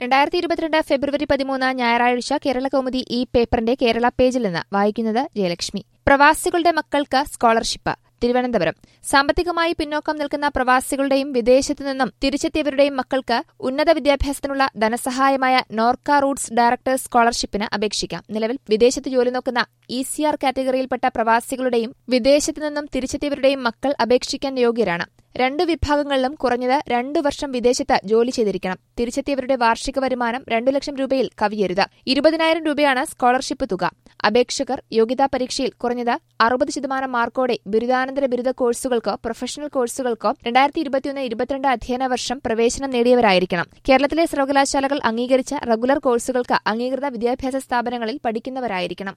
രണ്ടായിരത്തി ഇരുപത്തിരണ്ട് ഫെബ്രുവരി പതിമൂന്ന് ഞായറാഴ്ച കേരള കൗമുദി ഈ പേപ്പറിന്റെ കേരള പേജിൽ നിന്ന് വായിക്കുന്നത് ജയലക്ഷ്മി പ്രവാസികളുടെ മക്കൾക്ക് സ്കോളർഷിപ്പ് തിരുവനന്തപുരം സാമ്പത്തികമായി പിന്നോക്കം നിൽക്കുന്ന പ്രവാസികളുടെയും വിദേശത്തു നിന്നും തിരിച്ചെത്തിയവരുടെയും മക്കൾക്ക് ഉന്നത വിദ്യാഭ്യാസത്തിനുള്ള ധനസഹായമായ നോർക്ക റൂട്ട്സ് ഡയറക്ടേഴ്സ് സ്കോളർഷിപ്പിന് അപേക്ഷിക്കാം നിലവിൽ വിദേശത്ത് ജോലി നോക്കുന്ന ഇ സി ആർ കാറ്റഗറിയിൽപ്പെട്ട പ്രവാസികളുടെയും വിദേശത്തു നിന്നും തിരിച്ചെത്തിയവരുടെയും മക്കൾ അപേക്ഷിക്കാൻ യോഗ്യരാണ് രണ്ട് വിഭാഗങ്ങളിലും കുറഞ്ഞത് രണ്ടു വർഷം വിദേശത്ത് ജോലി ചെയ്തിരിക്കണം തിരിച്ചെത്തിയവരുടെ വാർഷിക വരുമാനം രണ്ടു ലക്ഷം രൂപയിൽ കവിയരുത് ഇരുപതിനായിരം രൂപയാണ് സ്കോളർഷിപ്പ് തുക അപേക്ഷകർ യോഗ്യതാ പരീക്ഷയിൽ കുറഞ്ഞത് അറുപത് ശതമാനം മാർക്കോടെ ബിരുദാനന്തര ബിരുദ കോഴ്സുകൾക്കോ പ്രൊഫഷണൽ കോഴ്സുകൾക്കോ രണ്ടായിരത്തി ഇരുപത്തിയൊന്ന് ഇരുപത്തിരണ്ട് അധ്യയന വർഷം പ്രവേശനം നേടിയവരായിരിക്കണം കേരളത്തിലെ സർവകലാശാലകൾ അംഗീകരിച്ച റെഗുലർ കോഴ്സുകൾക്ക് അംഗീകൃത വിദ്യാഭ്യാസ സ്ഥാപനങ്ങളിൽ പഠിക്കുന്നവരായിരിക്കണം